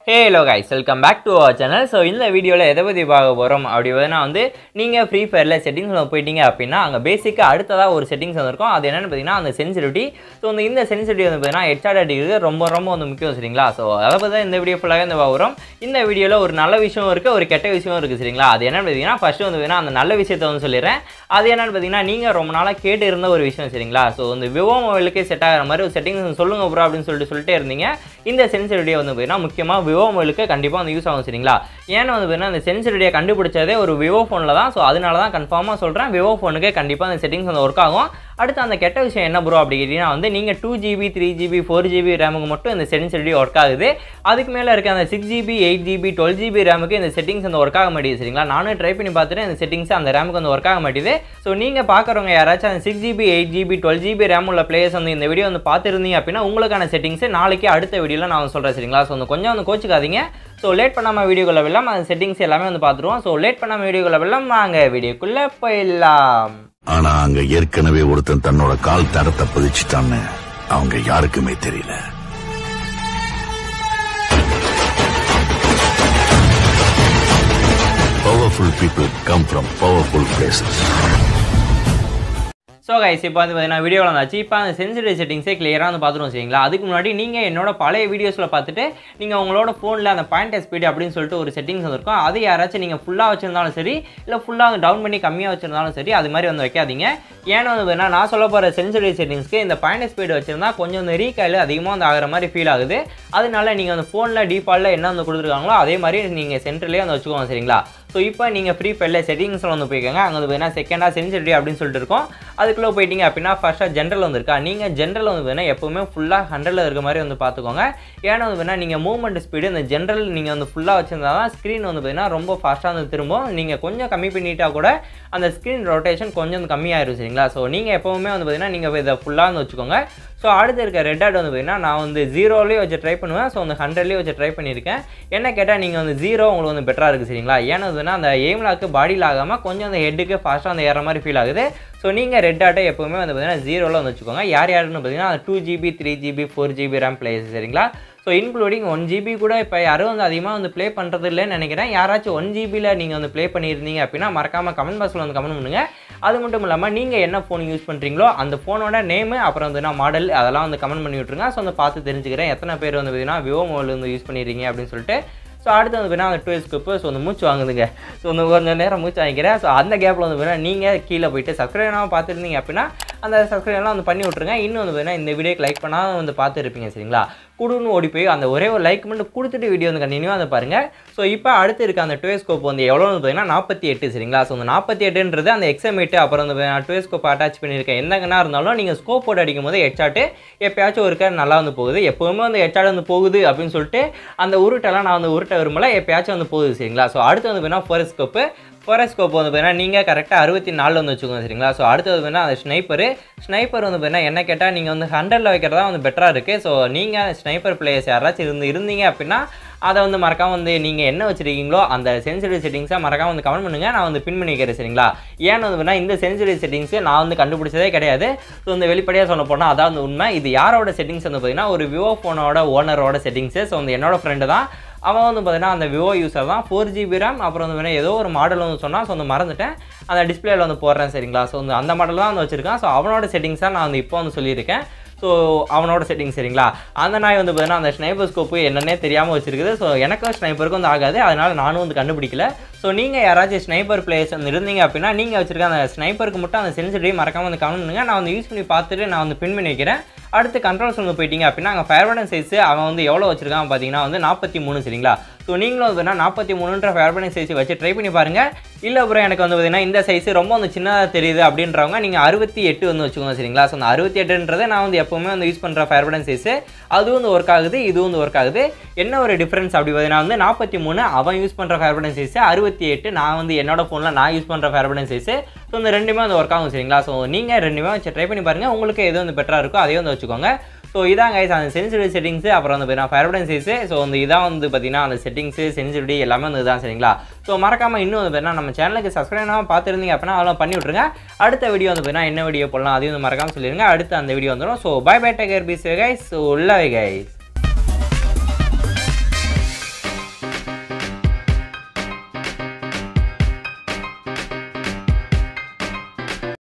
hey hello guys welcome back to our channel so இந்த வீடியோவில் எதை பற்றி பார்க்க போகிறோம் அப்படி வந்து வந்து நீங்கள் ஃப்ரீ ஃபயரில் செட்டிங்ஸில் போயிட்டீங்க அப்படின்னா அங்கே பேசிக்காக அடுத்ததாக ஒரு செட்டிங்ஸ் வந்திருக்கும் அது என்னென்னு பார்த்தீங்கன்னா அந்த சென்சிட்டிவிட்டி ஸோ இந்த இந்த சென்சிட்டிவிட்டி வந்து பார்த்தீங்கன்னா ஹெச்ஆர் அடிக்கிறது ரொம்ப ரொம்ப வந்து முக்கியம் சரிங்களா ஸோ அதை பற்றி தான் இந்த வீடியோ ஃபுல்லாகவே இந்த வரும் இந்த வீடியோவில் ஒரு நல்ல விஷயம் இருக்குது ஒரு கெட்ட விஷயம் இருக்குது சரிங்களா அது என்னென்னு பார்த்தீங்கன்னா ஃபஸ்ட்டு வந்து பார்த்தீங்கன்னா அந்த நல்ல விஷயத்தை வந்து சொல்லிடுறேன் அது என்னென்னு பார்த்தீங்கன்னா நீங்கள் ரொம்ப நாளாக கேட்டு இருந்த ஒரு விஷயம் சரிங்களா ஸோ இந்த விவோ மொபைலுக்கே செட் ஆகிற மாதிரி ஒரு செட்டிங்ஸ் சொல்லுங்க ப்ரோ அப்படின்னு சொல்லிட்டு சொல்லிட்டே இருந்தீங்க இந்த சென்சிட்டிவிட்டியை வந்து பார்த்தீங்கன்னா முக்கியமாக விவோ மொபைலுக்கு கண்டிப்பாக வந்து யூஸ் ஆகும் சரிங்களா ஏன்னா வந்து பார்த்தீங்கன்னா அந்த சென்சிட்டிவிட்டியை கண்டுபிடிச்சதே ஒரு விவோ ஃபோனில் தான் ஸோ அதனால தான் கன்ஃபார்மாக சொல்கிறேன் விவோ ஃபோனுக்கு கண்டிப்பாக அந்த செட்டிங்ஸ் வந்து ஒர்க் ஆகும் அடுத்து அந்த கெட்ட விஷயம் என்ன ப்ரோ அப்படி கேட்டிங்கன்னா வந்து நீங்கள் two GB three GB four GB ரேமுக்கு மட்டும் இந்த சென்சிட்டிவிட்டி ஒர்க் ஆகுது அதுக்கு மேலே இருக்க அந்த six GB eight GB twelve GB ரேமுக்கு இந்த செட்டிங்ஸ் வந்து ஒர்க் ஆக மாட்டேங்குது சரிங்களா நானும் ட்ரை பண்ணி பார்த்துட்டு இந்த செட்டிங்ஸ் அந்த ரேமுக்கு வந்து ஒர்க் ஆக மாட்டேது ஸோ நீங்கள் பார்க்குறவங்க யாராச்சும் அந்த six GB eight GB twelve GB RAM உள்ள பிளேயர்ஸ் வந்து இந்த வீடியோ வந்து பார்த்துருந்தீங்க அப்படின்னா உங்களுக்கான செட்டிங்ஸ் நாளைக்கு அடுத்த வீடியோவில் நான் வந்து சொல்கிறேன் சரிங்களா ஸோ வந்து கொஞ்சம் வந்து கோச்சிக்காதீங்க ஸோ லேட் பண்ணாமல் வீடியோக்குள்ளே வெல்லாம் அந்த செட்டிங்ஸ் எல்லாமே வந்து பார்த்துருவோம் ஸோ லேட் பண்ணாமல் வீடியோக்குள்ளே வெல்லாம் வாங்க வீடியோக்குள்ளே போயிடலாம் ஆனா அங்க ஏற்கனவே ஒருத்தன் தன்னோட கால் தடத்தை பதிச்சுட்டான்னு அவங்க யாருக்குமே தெரியல powerful people come from powerful places so guys இப்போ வந்து பார்த்தீங்கன்னா வீடியோவில் வந்தாச்சு இப்போ அந்த சென்சிட்டிவ் செட்டிங்ஸே கிளியராக வந்து பார்த்துருவோம் சரிங்களா அதுக்கு முன்னாடி நீங்கள் என்னோட பழைய வீடியோஸில் பார்த்துட்டு நீங்கள் உங்களோட ஃபோனில் அந்த பாயிண்ட் ஸ்பீடு அப்படின்னு சொல்லிட்டு ஒரு செட்டிங்ஸ் வந்திருக்கும் அது யாராச்சும் நீங்கள் ஃபுல்லாக வச்சிருந்தாலும் சரி இல்லை ஃபுல்லாக வந்து டவுன் பண்ணி கம்மியாக வச்சிருந்தாலும் சரி அது மாதிரி வந்து வைக்காதீங்க ஏன்னா வந்து பார்த்தீங்கன்னா நான் சொல்ல போகிற சென்சிட்டிவ் செட்டிங்ஸ்க்கு இந்த பாயிண்ட் ஸ்பீடு வச்சிருந்தா கொஞ்சம் வந்து ரீகாயில் அதிகமாக வந்து ஆகிற மாதிரி ஃபீல் ஆகுது அதனால நீங்கள் அந்த ஃபோனில் டிஃபால்ட்டில் என்ன வந்து கொடுத்துருக்காங்களோ அதே மாதிரி நீங்கள் சென்டர்லேயே வந்து வச்சுக்கோங்க சரிங்களா ஸோ இப்போ நீங்கள் ஃப்ரீ ஃபயரில் செட்டிங்ஸில் வந்து போய்க்கோங்க அங்கே வந்து பார்த்தீங்கன்னா செகண்டாக சென்சிட்டிவ் அப்படின்னு சொல்லிட்டு இருக்கும் அதுக்குள்ளே போயிட்டீங்க அப்படின்னா ஃபஸ்ட்டாக ஜென்ரல் வந்துருக்கா நீங்கள் ஜென்ரல் வந்து பார்த்தீங்கன்னா எப்போவுமே ஃபுல்லாக ஹண்ட்ரடில் இருக்க மாதிரி வந்து பார்த்துக்கோங்க ஏன்னா வந்து பார்த்தீங்கன்னா நீங்கள் மூவ்மெண்ட் ஸ்பீடு இந்த ஜென்ரல் நீங்கள் வந்து ஃபுல்லாக வச்சிருந்தா தான் ஸ்க்ரீன் வந்து பார்த்தீங்கன்னா ரொம்ப ஃபாஸ்ட்டாக வந்து திரும்பும் நீங்கள் கொஞ்சம் கம்மி பண்ணிட்டா கூட அந்த ஸ்க்ரீன் ரொட்டேஷன் கொஞ்சம் வந்து கம்மியாயிரும் சரிங்களா ஸோ நீங்கள் எப்போவுமே வந்து பார்த்தீங்கன்னா நீங்கள் இதை ஃபுல்லாக வந்து வச்சுக்கோங்க ஸோ அடுத்து இருக்க ரெட் ஆட் வந்து பார்த்தீங்கன்னா நான் வந்து ஜீரோலேயே வச்சு ட்ரை பண்ணுவேன் ஸோ அந்த ஹண்ட்ரட்லேயே வச்சு ட்ரை பண்ணியிருக்கேன் என்ன கேட்டால் நீங்கள் வந்து ஜீரோ உங்களுக்கு வந்து பெட்டராக இருக்குது சரிங்களா ஏன்னா வந்துன்னா அந்த எய்ம் லாக்கு பாடியில் ஆகாமல் கொஞ்சம் அந்த ஹெட்டுக்கு ஃபாஸ்ட்டாக வந்து ஏற மாதிரி ஃபீல் ஆகுது ஸோ நீங்கள் ரெட் ஆட்டை எப்போவுமே வந்து பார்த்தீங்கன்னா ஜீரோவில் வந்து வச்சுக்கோங்க யார் யாருன்னு பார்த்தீங்கன்னா two GB three GB four GB RAM plays சரிங்களா ஸோ இன்க்ளூடிங் ஒன் ஜிபி கூட இப்போ யாரும் வந்து அதிகமாக வந்து ப்ளே பண்ணுறது இல்லைன்னு நினைக்கிறேன் யாராச்சும் ஒன் ஜிபியில் நீங்கள் வந்து ப்ளே பண்ணியிருந்தீங்க அப்படின்னா மறக்காமல் கமெண்ட் பாக்ஸில் வந்து கமெண்ட் பண்ணுங்கள் அது மட்டும் இல்லாமல் நீங்கள் என்ன ஃபோன் யூஸ் பண்ணுறீங்களோ அந்த ஃபோனோட நேமு அப்புறம் வந்து நான் மாடல் அதெல்லாம் வந்து கமெண்ட் பண்ணி விட்ருங்க ஸோ வந்து பார்த்து தெரிஞ்சுக்கிறேன் எத்தனை பேர் வந்து பார்த்தீங்கன்னா விவோ மொபைல் வந்து யூஸ் பண்ணிடுறீங்க அப்படின்னு சொல்லிட்டு ஸோ அடுத்து வந்து பார்த்தீங்கன்னா அந்த டூ ஸ்கோப்பு ஸோ வந்து மூச்சு வாங்குதுங்க ஸோ வந்து கொஞ்சம் நேரம் மூச்சு வாங்கிக்கிறேன் ஸோ அந்த கேப்பில் வந்து பார்த்தீங்கன்னா நீங்கள் கீழே போயிட்டு சப்ஸ்கிரைப் பண்ணாமல் பார்த்துருந்தீங்க அப்படின்னா அந்த சப்ஸ்கிரைப்லாம் வந்து பண்ணி விட்ருங்க இன்னும் வந்து பார்த்தீங்கன்னா இந்த வீடியோக்கு லைக் பண்ணால் வந்து பார்த்துருப்பீங்க சரிங்களா குடுன்னு ஓடி போய் அந்த ஒரே ஒரு லைக் மட்டும் கொடுத்துட்டு வீடியோ வந்து கண்டினியூ வந்து பாருங்கள் ஸோ இப்போ அடுத்து இருக்க அந்த டுவேஸ்கோப் வந்து எவ்வளோ பார்த்தீங்கன்னா நாற்பத்தி எட்டு சரிங்களா ஸோ அந்த நாற்பத்தி எட்டுன்றது அந்த எக்ஸமேட்டு அப்புறம் அந்த டுவேஸ்கோப் அட்டாச் பண்ணியிருக்கேன் எந்தங்கன்னா இருந்தாலும் நீங்கள் ஸ்கோப் போட்டு அடிக்கும் போது ஹெட்ஷாட்டு எப்பயாச்சும் ஒருக்க நல்லா வந்து போகுது எப்போவுமே வந்து ஹெட்ஷாட் வந்து போகுது அப்படின்னு சொல்லிட்டு அந்த உருட்டெல்லாம் நான் வந்து உருட்ட விரும்பல எப்பயாச்சும் வந்து போகுது சரிங்களா ஸோ அடுத்து வந்து பார்த்தீங்கன்னா ஃபோரஸ்கோப்பு ஃபோரஸ்கோப் வந்து பார்த்தீங்கன்னா நீங்கள் கரெக்டாக அறுபத்தி நாலில் வந்து வச்சுக்கோங்க சரிங்களா ஸோ அடுத்தது பார்த்தீங்கன்னா அந்த ஸ்னைப்பரு ஸ்னைப்பர் வந்து பார்த்தீங்கன்னா என்ன கேட்டால் நீங்கள் வந்து ஹண்ட்ரடில் வைக்கிறதா வந்து பெட்டராக இருக்குது ஸோ நீங்கள் ஸ்னைப்பர் பிளேயர்ஸ் யாராச்சும் இருந்து இருந்தீங்க அப்படின்னா அதை வந்து மறக்காம வந்து நீங்கள் என்ன வச்சுருக்கீங்களோ அந்த சென்சிட்டிவ் செட்டிங்ஸை மறக்காம வந்து கமெண்ட் பண்ணுங்கள் நான் வந்து பின் பண்ணி வைக்கிறேன் சரிங்களா ஏன்னு வந்து பார்த்தீங்கன்னா இந்த சென்சிட்டிவ் செட்டிங்ஸு நான் வந்து கண்டுபிடிச்சதே கிடையாது ஸோ இந்த வெளிப்படையாக சொல்ல போனால் அதான் வந்து உண்மை இது யாரோட செட்டிங்ஸ் வந்து பார்த்தீங்கன்னா ஒரு விவோ ஃபோனோட ஓனரோட செட்டிங்ஸு ஸோ வந்து என்னோட ஃப்ரெண்டு தான் அவன் வந்து பார்த்தீங்கன்னா அந்த விவோ யூஸர் தான் ஃபோர் ஜிபி ரேம் அப்புறம் வந்து பார்த்தீங்கன்னா ஏதோ ஒரு மாடல் வந்து சொன்னால் ஸோ வந்து மறந்துட்டேன் அந்த டிஸ்பிளேல வந்து போடுறேன் சரிங்களா ஸோ வந்து அந்த மாடல் தான் வந்து வச்சிருக்கான் ஸோ அவனோட செட்டிங்ஸாக நான் வந்து இப்போ வந்து சொல்லியிருக்கேன் ஸோ அவனோட செட்டிங் சரிங்களா அந்த நாய் வந்து பார்த்தீங்கன்னா அந்த ஸ்னைப்பர் ஸ்கோப்பு என்னன்னே தெரியாமல் வச்சிருக்குது ஸோ எனக்கும் ஸ்னைப்பருக்கும் வந்து ஆகாது அதனால் நானும் வந்து கண்டுபிடிக்கல ஸோ நீங்கள் யாராச்சும் ஸ்னைப்பர் பிளேயர்ஸ் வந்து இருந்தீங்க அப்படின்னா நீங்கள் வச்சிருக்க அந்த ஸ்னைப்பருக்கு மட்டும் அந்த சென்சிட்டிவ் மறக்காம வந்து கமெண்ட் பண்ணுங்க நான் வந்து யூஸ் பண்ணி பார்த்துட்டு நான் வந்து பின் பண்ணி வைக்கிறேன் அடுத்து கண்ட்ரோல்ஸ் வந்து போயிட்டீங்க அப்படின்னா அங்கே ஃபேர்படன் சைஸ் அவன் வந்து எவ்வளோ வச்சிருக்கான் பார்த்தீங்கன்னா வந்து நாற்பத்தி மூணு சரிங்களா ஸோ நீங்களும் வந்து நாற்பத்தி மூணுன்ற ஃபேர்படன் சைஸ் வச்சு ட்ரை பண்ணி பாருங்கள் இல்லை அப்புறம் எனக்கு வந்து பார்த்தீங்கன்னா இந்த சைஸ் ரொம்ப வந்து சின்னதாக தெரியுது அப்படின்றவங்க நீங்கள் அறுபத்தி எட்டு வந்து வச்சுக்கோங்க சரிங்களா ஸோ அந்த அறுபத்தி எட்டுன்றதை நான் வந்து எப்போவுமே வந்து யூஸ் பண்ணுற ஃபேர்படன் சைஸ் அதுவும் வந்து ஒர்க் ஆகுது இதுவும் வந்து ஒர்க் ஆகுது என்ன ஒரு டிஃப்ரென்ஸ் அப்படி பார்த்தீங்கன்னா வந்து நாற்பத்தி மூணு அவன் யூஸ் பண்ணுற ஃபேர்படன் சைஸ் அறுபத்தி எட்டு நான் வந்து என்னோட ஃபோனில் நான் யூஸ் பண்ணுற ஃபேர்படன் சைஸ் ஸோ இந்த ரெண்டுமே வந்து ஒர்க் ஆகும் சரிங்களா ஸோ நீங்கள் ரெண்டுமே வச்சு ட்ரை பண்ணி பாருங்கள் உங்களுக்கு எது வந்து பெட்டராக இருக்கோ அதையும் வந்து வச்சுக்கோங்க ஸோ இதான் கைஸ் அந்த சென்சிட்டிவ் செட்டிங்ஸு அப்புறம் வந்து பார்த்தீங்கன்னா ஃபேர்படன் சைஸு ஸோ வந்து இதான் வந்து பார்த்தீங்கன்னா அந்த செட்டிங்ஸு சென்சிட்டிவிட்டி எல்லாமே வந்து இதான் சரிங்களா ஸோ மறக்காமல் இன்னும் வந்து பார்த்தீங்கன்னா நம்ம சேனலுக்கு சப்ஸ்கிரைப் பண்ணாமல் பார்த்துருந்தீங்க அப்படின்னா அதெல்லாம் பண்ணி விட்ருங்க அடுத்த வீடியோ வந்து பார்த்தீங்கன்னா என்ன வீடியோ போடலாம் அதையும் வந்து மறக்காமல் சொல்லிடுங்க அடுத்து அந்த வீடியோ வந்துடும் so bye bye take care peace guys so உள்ளவே கைஸ்